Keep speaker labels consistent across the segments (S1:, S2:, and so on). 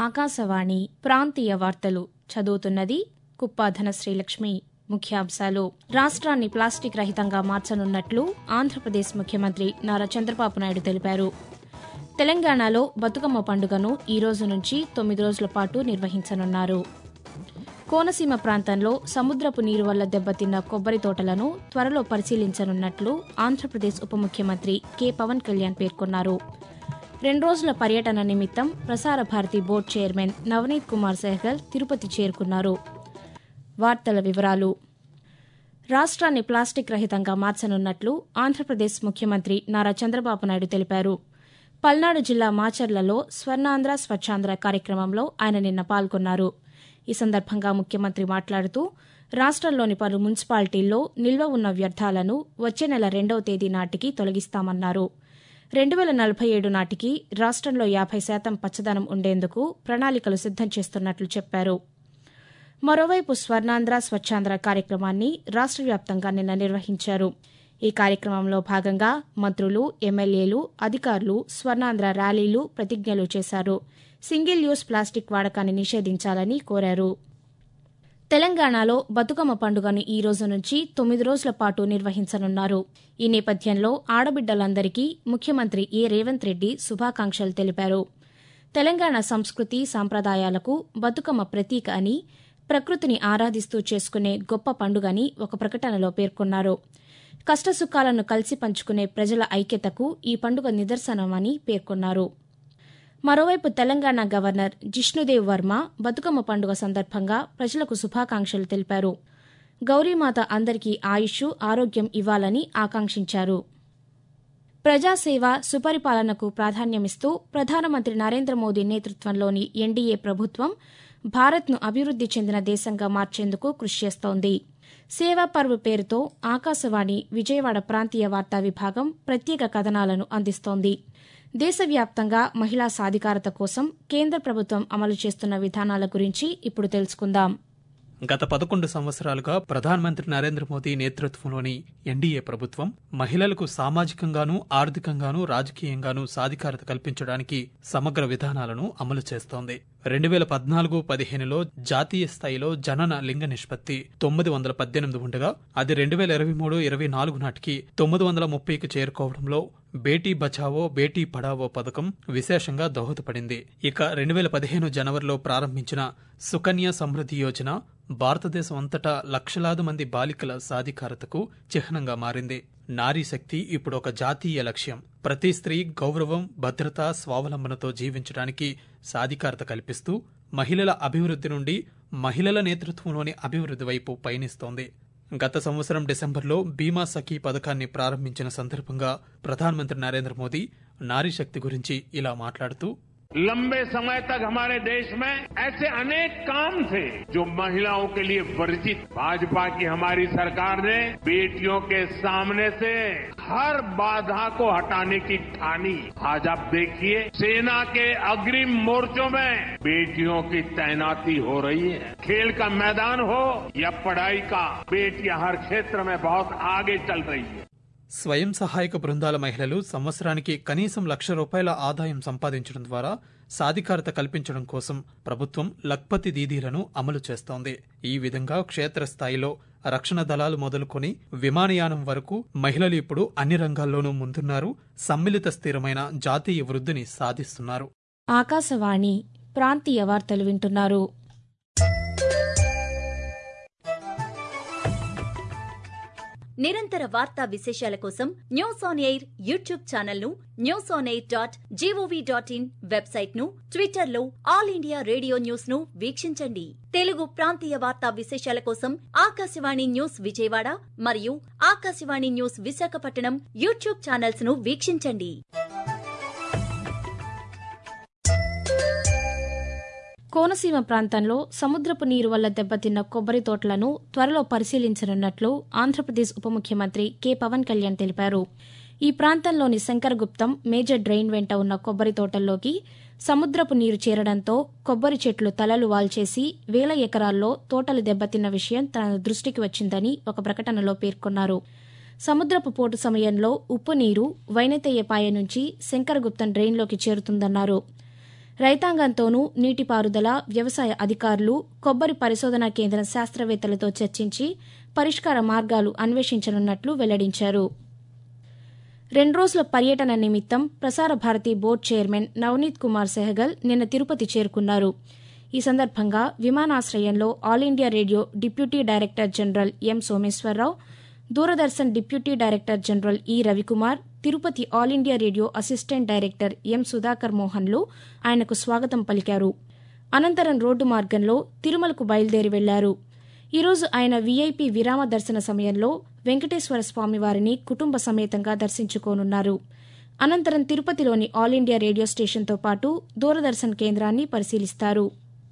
S1: ఆకాశవాణి ప్రాంతీయ వార్తలు చదువుతున్నది కుప్పాధన శ్రీలక్ష్మి ముఖ్యాంశాలు రాష్ట్రాన్ని ప్లాస్టిక్ రహితంగా మార్చనున్నట్లు ఆంధ్రప్రదేశ్ ముఖ్యమంత్రి నారా చంద్రబాబు నాయుడు తెలిపారు తెలంగాణలో బతుకమ్మ పండుగను ఈ రోజు నుంచి తొమ్మిది రోజుల పాటు నిర్వహించనున్నారు కోనసీమ ప్రాంతంలో సముద్రపు నీరు వల్ల దెబ్బతిన్న కొబ్బరి తోటలను త్వరలో పరిశీలించనున్నట్లు ఆంధ్రప్రదేశ్ ఉప ముఖ్యమంత్రి కె పవన్ కళ్యాణ్ పేర్కొన్నారు రెండు రోజుల పర్యటన నిమిత్తం ప్రసార భారతి బోర్డు చైర్మన్ నవనీత్ కుమార్ సెహ్గల్ తిరుపతి చేరుకున్నారు వార్తల వివరాలు రాష్ట్రాన్ని ప్లాస్టిక్ రహితంగా మార్చనున్నట్లు ఆంధ్రప్రదేశ్ ముఖ్యమంత్రి నారా చంద్రబాబు నాయుడు తెలిపారు పల్నాడు జిల్లా మాచర్లలో స్వర్ణాంధ్ర స్వచ్ఛాంధ్ర కార్యక్రమంలో ఆయన నిన్న పాల్గొన్నారు ఈ సందర్భంగా ముఖ్యమంత్రి మాట్లాడుతూ రాష్ట్రంలోని పలు మున్సిపాలిటీల్లో నిల్వ ఉన్న వ్యర్థాలను వచ్చే నెల రెండవ తేదీ నాటికి తొలగిస్తామన్నారు రెండు వేల నలభై ఏడు నాటికి రాష్ట్రంలో యాభై శాతం పచ్చదనం ఉండేందుకు ప్రణాళికలు సిద్దం చేస్తున్నట్లు చెప్పారు మరోవైపు స్వర్ణాంధ్ర స్వచ్ఛాంధ్ర కార్యక్రమాన్ని రాష్ట్ర వ్యాప్తంగా నిన్న నిర్వహించారు ఈ కార్యక్రమంలో భాగంగా మంత్రులు ఎమ్మెల్యేలు అధికారులు స్వర్ణాంధ్ర ర్యాలీలు ప్రతిజ్ఞలు చేశారు సింగిల్ యూస్ ప్లాస్టిక్ వాడకాన్ని నిషేధించాలని కోరారు తెలంగాణలో బతుకమ్మ పండుగను ఈ రోజు నుంచి తొమ్మిది రోజుల పాటు నిర్వహించనున్నారు ఈ నేపథ్యంలో ఆడబిడ్డలందరికీ ముఖ్యమంత్రి ఏ రేవంత్ రెడ్డి శుభాకాంక్షలు తెలిపారు తెలంగాణ సంస్కృతి సాంప్రదాయాలకు బతుకమ్మ ప్రతీక అని ప్రకృతిని ఆరాధిస్తూ చేసుకునే గొప్ప పండుగని ఒక ప్రకటనలో పేర్కొన్నారు కష్టసుఖాలను కలిసి పంచుకునే ప్రజల ఐక్యతకు ఈ పండుగ నిదర్శనమని పేర్కొన్నారు మరోవైపు తెలంగాణ గవర్నర్ జిష్ణుదేవ్ వర్మ బతుకమ్మ పండుగ సందర్భంగా ప్రజలకు శుభాకాంక్షలు తెలిపారు గౌరీమాత అందరికీ ఆయుష్ ఆరోగ్యం ఇవ్వాలని ఆకాంక్షించారు ప్రజాసేవ సుపరిపాలనకు ప్రాధాన్యమిస్తూ ప్రధానమంత్రి నరేంద్ర మోదీ నేతృత్వంలోని ఎన్డీఏ ప్రభుత్వం భారత్ను అభివృద్ది చెందిన దేశంగా మార్చేందుకు కృషి చేస్తోంది సేవా పర్వ్ పేరుతో ఆకాశవాణి విజయవాడ ప్రాంతీయ వార్తా విభాగం ప్రత్యేక కథనాలను అందిస్తోంది దేశవ్యాప్తంగా మహిళా సాధికారత కోసం కేంద్ర ప్రభుత్వం అమలు చేస్తున్న విధానాల గురించి ఇప్పుడు తెలుసుకుందాం
S2: గత పదకొండు సంవత్సరాలుగా ప్రధానమంత్రి నరేంద్ర మోదీ నేతృత్వంలోని ఎన్డీఏ ప్రభుత్వం మహిళలకు సామాజికంగానూ ఆర్థికంగానూ రాజకీయంగానూ సాధికారత కల్పించడానికి సమగ్ర విధానాలను అమలు చేస్తోంది రెండు వేల పద్నాలుగు పదిహేనులో జాతీయ స్థాయిలో జనన లింగ నిష్పత్తి తొమ్మిది వందల పద్దెనిమిది ఉండగా అది రెండు వేల ఇరవై మూడు ఇరవై నాలుగు నాటికి తొమ్మిది వందల ముప్పైకి చేరుకోవడంలో బేటీ బచావో బేటీ పడావో పథకం విశేషంగా దోహదపడింది ఇక రెండు వేల పదిహేను జనవరిలో ప్రారంభించిన సుకన్య సమృద్ధి యోజన భారతదేశం అంతటా లక్షలాది మంది బాలికల సాధికారతకు చిహ్నంగా మారింది నారీ శక్తి ఇప్పుడు ఒక జాతీయ లక్ష్యం ప్రతి స్త్రీ గౌరవం భద్రత స్వావలంబనతో జీవించడానికి సాధికారత కల్పిస్తూ మహిళల అభివృద్ధి నుండి మహిళల నేతృత్వంలోని అభివృద్ధి వైపు పయనిస్తోంది గత సంవత్సరం డిసెంబర్లో బీమా సఖీ పథకాన్ని ప్రారంభించిన సందర్భంగా ప్రధానమంత్రి నరేంద్ర మోదీ నారీ శక్తి గురించి ఇలా మాట్లాడుతూ
S3: लंबे समय तक हमारे देश में ऐसे अनेक काम थे जो महिलाओं के लिए वर्जित भाजपा की हमारी सरकार ने बेटियों के सामने से हर बाधा को हटाने की ठानी आज आप देखिए सेना के अग्रिम मोर्चों में बेटियों की तैनाती हो रही है खेल का मैदान हो या पढ़ाई का बेटियां हर क्षेत्र में बहुत आगे चल रही है
S2: స్వయం సహాయక బృందాల మహిళలు సంవత్సరానికి కనీసం లక్ష రూపాయల ఆదాయం సంపాదించడం ద్వారా సాధికారత కల్పించడం కోసం ప్రభుత్వం లక్పతి దీదీలను అమలు చేస్తోంది ఈ విధంగా క్షేత్రస్థాయిలో రక్షణ దళాలు మొదలుకొని విమానయానం వరకు మహిళలు ఇప్పుడు అన్ని రంగాల్లోనూ ముందున్నారు సమ్మిళిత స్థిరమైన జాతీయ వృద్ధిని సాధిస్తున్నారు
S1: ఆకాశవాణి ప్రాంతీయ వార్తలు వింటున్నారు
S4: నిరంతర వార్తా విశేషాల కోసం news on air YouTube channel ను news on air dot G O V dot in website ను ట్విట్టర్ లో ఆల్ ఇండియా రేడియో న్యూస్ ను వీక్షించండి తెలుగు ప్రాంతీయ వార్తా విశేషాల కోసం ఆకాశవాణి న్యూస్ విజయవాడ మరియు Akashvani news Visakhapatnam YouTube channels ను వీక్షించండి
S1: కోనసీమ ప్రాంతంలో సముద్రపు నీరు వల్ల దెబ్బతిన్న కొబ్బరి తోటలను త్వరలో పరిశీలించనున్నట్లు ఆంధ్రప్రదేశ్ ఉప ముఖ్యమంత్రి కె పవన్ కళ్యాణ్ తెలిపారు ఈ ప్రాంతంలోని శంకరగుప్తం మేజర్ డ్రైన్ వెంట ఉన్న కొబ్బరి తోటల్లోకి సముద్రపు నీరు చేరడంతో కొబ్బరి చెట్లు తలలు వాల్చేసి వేల ఎకరాల్లో తోటలు దెబ్బతిన్న విషయం తన దృష్టికి వచ్చిందని ఒక ప్రకటనలో పేర్కొన్నారు సముద్రపు పోటు సమయంలో ఉప్పు నీరు వైనతేయపాయ నుంచి శంకరగుప్తం డ్రైన్లోకి చేరుతుందన్నారు రైతాంగంతోనూ నీటిపారుదల వ్యవసాయ అధికారులు కొబ్బరి పరిశోధనా కేంద్రం శాస్త్రవేత్తలతో చర్చించి పరిష్కార మార్గాలు అన్వేషించనున్నట్లు వెల్లడించారు రెండు రోజుల పర్యటన నిమిత్తం ప్రసార భారతి బోర్డు చైర్మన్ నవనీత్ కుమార్ సెహగల్ నిన్న తిరుపతి చేరుకున్నారు ఈ సందర్భంగా విమానాశ్రయంలో all India radio deputy director general M Someswararao Doordarshan deputy director general E Ravikumar Tirupati all India radio assistant director M Sudhakar మోహన్లు ఆయనకు స్వాగతం పలికారు అనంతరం రోడ్డు మార్గంలో తిరుమలకు బయలుదేరి వెళ్లారు ఈరోజు ఆయన వీఐపీ విరామ దర్శన సమయంలో వెంకటేశ్వర స్వామివారిని కుటుంబ సమేతంగా దర్శించుకోనున్నారు అనంతరం తిరుపతిలోని ఆల్ ఇండియా రేడియో స్టేషన్తో పాటు దూరదర్శన్ కేంద్రాన్ని పరిశీలిస్తారు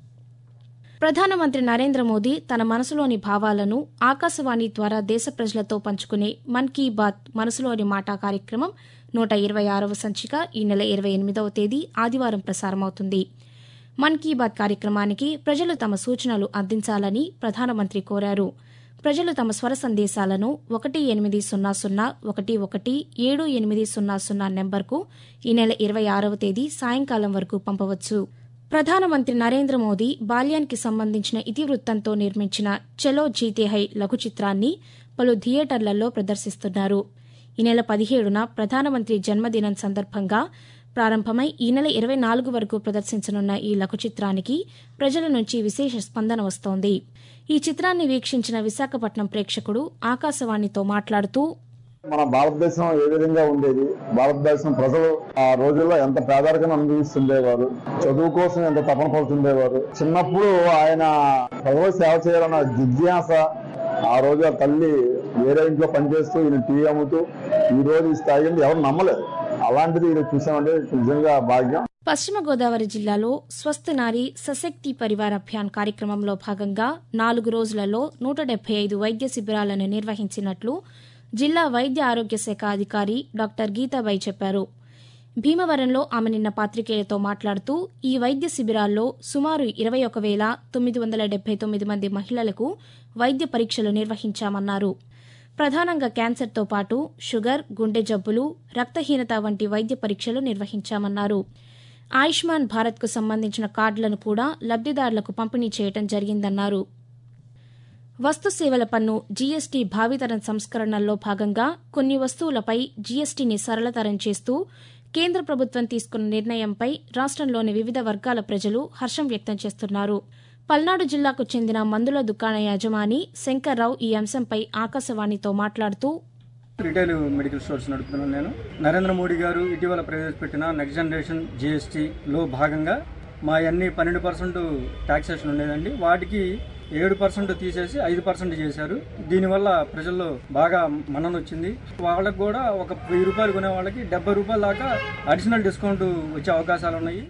S1: ప్రధానమంత్రి నరేంద్ర మోదీ తన మనసులోని భావాలను ఆకాశవాణి ద్వారా దేశ ప్రజలతో పంచుకునే మన్ కీ బాత్ మనసులోని మాట కార్యక్రమం నూట ఇరవై ఆరవ సంచిక ఈ నెల ఇరవై ఎనిమిదవ తేదీ ఆదివారం ప్రసారమవుతుంది మన్ కీ బాత్ కార్యక్రమానికి ప్రజలు తమ సూచనలు అందించాలని ప్రధానమంత్రి కోరారు ప్రజలు తమ స్వర సందేశాలను ఒకటి ఎనిమిది సున్నా సున్నా ఒకటి ఒకటి ఏడు ఎనిమిది సున్నా సున్నా నెంబర్కు ఈ నెల ఇరవై ఆరవ తేదీ సాయంకాలం వరకు పంపవచ్చు ప్రధానమంత్రి నరేంద్ర మోదీ బాల్యానికి సంబంధించిన ఇతివృత్తంతో నిర్మించిన చలో జీతే హై లఘు చిత్రాన్ని పలు థియేటర్లలో ప్రదర్శిస్తున్నారు ఈ నెల పదిహేడున ప్రధానమంత్రి జన్మదినం సందర్భంగా ప్రారంభమై ఈ నెల ఇరవై నాలుగు వరకు ప్రదర్శించనున్న ఈ లఘు చిత్రానికి ప్రజల నుంచి విశేష స్పందన వస్తోంది ఈ చిత్రాన్ని వీక్షించిన విశాఖపట్నం ప్రేక్షకుడు ఆకాశవాణితో మాట్లాడుతూ
S5: మన భారతదేశం ఏ విధంగా ఉండేది భారతదేశం ప్రజలు ఆ రోజుల్లో ఎంత పేదరికం అనుభవిస్తుండేవారు చదువు కోసం ఎంత తపన పడుతుండేవారు చిన్నప్పుడు ఆయన ప్రజలకు సేవ చేయాలన్న జిజ్ఞాస ఆ రోజు ఆ తల్లి వేరే ఇంట్లో పనిచేస్తూ ఈయన టీ అమ్ముతూ ఈ రోజు ఈ స్థాయి ఎవరు నమ్మలేదు అలాంటిది ఈరోజు చూసామంటే నిజంగా భాగ్యం
S1: పశ్చిమ గోదావరి జిల్లాలో స్వస్థ నారి సశక్తి పరివార్ అభియాన్ కార్యక్రమంలో భాగంగా నాలుగు రోజులలో నూట డెబ్బై ఐదు వైద్య శిబిరాలను నిర్వహించినట్లు జిల్లా వైద్య ఆరోగ్య శాఖ అధికారి డాక్టర్ గీతాబాయి చెప్పారు భీమవరంలో ఆమె నిన్న పాతికేయులతో మాట్లాడుతూ ఈ వైద్య శిబిరాల్లో సుమారు ఇరవై ఒక వేల తొమ్మిది వందల డెబ్బై తొమ్మిది మంది మహిళలకు వైద్య పరీక్షలు నిర్వహించామన్నారు ప్రధానంగా క్యాన్సర్తో పాటు షుగర్ గుండె జబ్బులు రక్తహీనత వంటి వైద్య పరీక్షలు నిర్వహించామన్నారు ఆయుష్మాన్ భారత్కు సంబంధించిన కార్డులను కూడా లబ్దిదారులకు పంపిణీ చేయడం జరిగిందన్నారు వస్తు సేవల పన్ను జీఎస్టీ భావితరం సంస్కరణల్లో భాగంగా కొన్ని వస్తువులపై జీఎస్టీని సరళతరం చేస్తూ కేంద్ర ప్రభుత్వం తీసుకున్న నిర్ణయంపై రాష్ట్రంలోని వివిధ వర్గాల ప్రజలు హర్షం వ్యక్తం చేస్తున్నారు పల్నాడు జిల్లాకు చెందిన మందుల దుకాణ యజమాని శంకర్రావు ఈ అంశంపై ఆకాశవాణితో మాట్లాడుతూ
S6: రిటైల్ మెడికల్ స్టోర్స్ నడుపుతున్నాను నేను నరేంద్ర మోడీ గారు ఇటీవల ప్రవేశపెట్టిన నెక్స్ట్ జనరేషన్ జిఎస్టీలో భాగంగా మా అన్ని పన్నెండు పర్సెంట్ ట్యాక్సేషన్ ఉండేదండి వాటికి ఏడు పర్సెంట్ తీసేసి ఐదు పర్సెంట్ చేశారు దీనివల్ల ప్రజల్లో బాగా మన్నన వచ్చింది వాళ్ళకు కూడా ఒక వెయ్యి రూపాయలు కొనే వాళ్ళకి డెబ్బై రూపాయల దాకా అడిషనల్ డిస్కౌంట్ వచ్చే అవకాశాలు ఉన్నాయి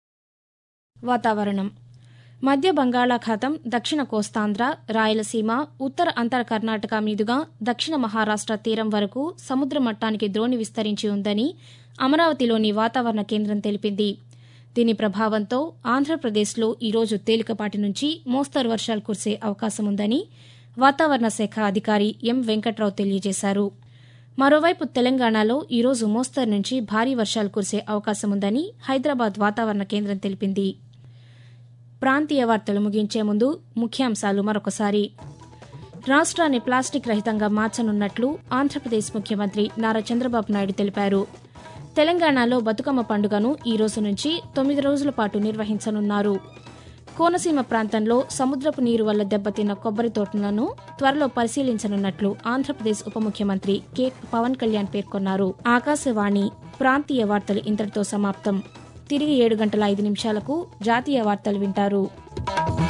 S1: వాతావరణం మధ్య బంగాళాఖాతం దక్షిణ కోస్తాంధ్ర రాయలసీమ ఉత్తర అంతర కర్ణాటక మీదుగా దక్షిణ మహారాష్ట్ర తీరం వరకు సముద్ర మట్టానికి ద్రోణి విస్తరించి ఉందని అమరావతిలోని వాతావరణ కేంద్రం తెలిపింది దీని ప్రభావంతో ఆంధ్రప్రదేశ్లో ఈరోజు తేలికపాటి నుంచి మోస్తరు వర్షాలు కురిసే అవకాశముందని వాతావరణ శాఖ అధికారి ఎం వెంకట్రావు తెలియజేశారు మరోవైపు తెలంగాణలో ఈరోజు మోస్తరు నుంచి భారీ వర్షాలు కురిసే అవకాశముందని హైదరాబాద్ వాతావరణ కేంద్రం తెలిపింది ప్రాంతీయ వార్తలు ముగించే ముందు ముఖ్యాంశాలు మరొకసారి రాష్ట్రాన్ని ప్లాస్టిక్ రహితంగా మార్చనున్నట్లు ఆంధ్రప్రదేశ్ ముఖ్యమంత్రి నారా చంద్రబాబు నాయుడు తెలిపారు తెలంగాణలో బతుకమ్మ పండుగను ఈ రోజు నుంచి తొమ్మిది రోజుల పాటు నిర్వహించనున్నారు కోనసీమ ప్రాంతంలో సముద్రపు నీరు వల్ల దెబ్బతిన్న కొబ్బరి తోటలను త్వరలో పరిశీలించనున్నట్లు ఆంధ్రప్రదేశ్ ఉప ముఖ్యమంత్రి కె పవన్ కళ్యాణ్ పేర్కొన్నారు ఆకాశవాణి ప్రాంతీయ వార్తలు ఇంతటితో సమాప్తం తిరిగి ఏడు గంటల ఐదు నిమిషాలకు జాతీయ వార్తలు వింటారు